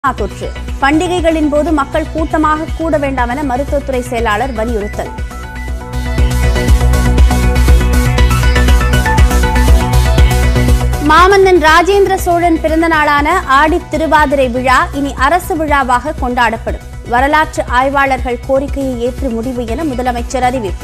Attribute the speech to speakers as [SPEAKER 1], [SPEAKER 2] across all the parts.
[SPEAKER 1] தொற்று பண்டிகைகளின் போது மக்கள் கூட்டமாக கூட வேண்டாம் என மருத்துவத்துறை செயலாளர் வலியுறுத்தல் மாமன்னன் ராஜேந்திர சோழன் பிறந்த நாளான ஆடித் திருவாதிரை விழா இனி அரசு விழாவாக கொண்டாடப்படும் வரலாற்று ஆய்வாளர்கள் கோரிக்கையை ஏற்று முடிவு என முதலமைச்சர் அறிவிப்பு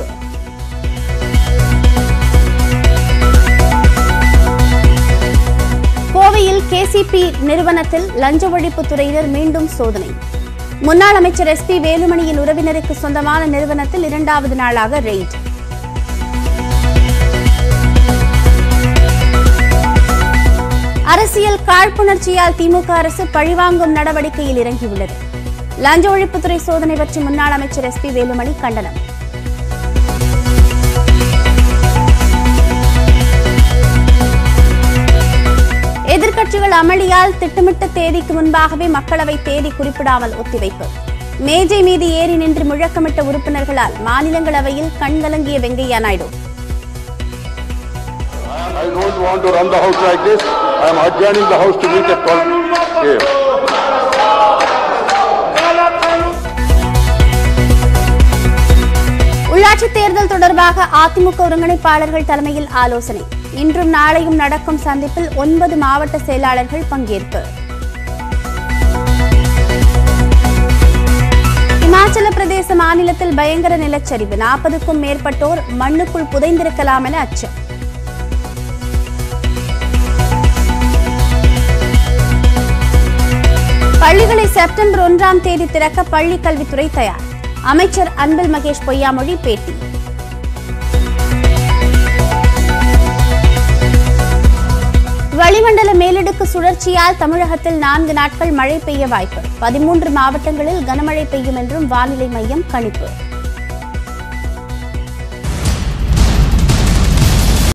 [SPEAKER 1] கோவையில் கேசிபி நிறுவனத்தில் லஞ்ச ஒழிப்புத் துறையினர் மீண்டும் சோதனை முன்னாள் அமைச்சர் எஸ் பி வேலுமணியின் உறவினருக்கு சொந்தமான நிறுவனத்தில் இரண்டாவது நாளாக ரெய்ட் அரசியல் காழ்ப்புணர்ச்சியால் திமுக அரசு பழிவாங்கும் நடவடிக்கையில் இறங்கியுள்ளது லஞ்ச ஒழிப்புத்துறை சோதனை பற்றி முன்னாள் அமைச்சர் எஸ் பி வேலுமணி கண்டனம் எதிர்க்கட்சிகள் அமளியால் திட்டமிட்ட தேதிக்கு முன்பாகவே மக்களவை தேதி குறிப்பிடாமல் ஒத்திவைப்பு மேஜை மீது ஏறி நின்று முழக்கமிட்ட உறுப்பினர்களால் மாநிலங்களவையில் கண்கலங்கிய Venkaiah Naidu
[SPEAKER 2] I don't want to run the house like this. I am adjourning the house to meet at 12 here.
[SPEAKER 1] உள்ளாட்சித் தேர்தல் தொடர்பாக அதிமுக ஒருங்கிணைப்பாளர்கள் தலைமையில் ஆலோசனை இன்றும் நாளையும் நடக்கும் சந்திப்பில் ஒன்பது மாவட்ட செயலாளர்கள் பங்கேற்பு இமாச்சல பிரதேச மாநிலத்தில் பயங்கர நிலச்சரிவு நாற்பதுக்கும் மேற்பட்டோர் மண்ணுக்குள் புதைந்திருக்கலாம் என அச்சம் பள்ளிகளை செப்டம்பர் ஒன்றாம் தேதி திறக்க பள்ளி கல்வித்துறை தயார் அமைச்சர் அன்பில் மகேஷ் பொய்யாமொழி பேட்டி வளிமண்டல மேலடுக்கு சுழற்சியால் தமிழகத்தில் நான்கு நாட்கள் மழை பெய்ய வாய்ப்பு பதிமூன்று மாவட்டங்களில் கனமழை பெய்யும் என்றும் வானிலை மையம் கணிப்பு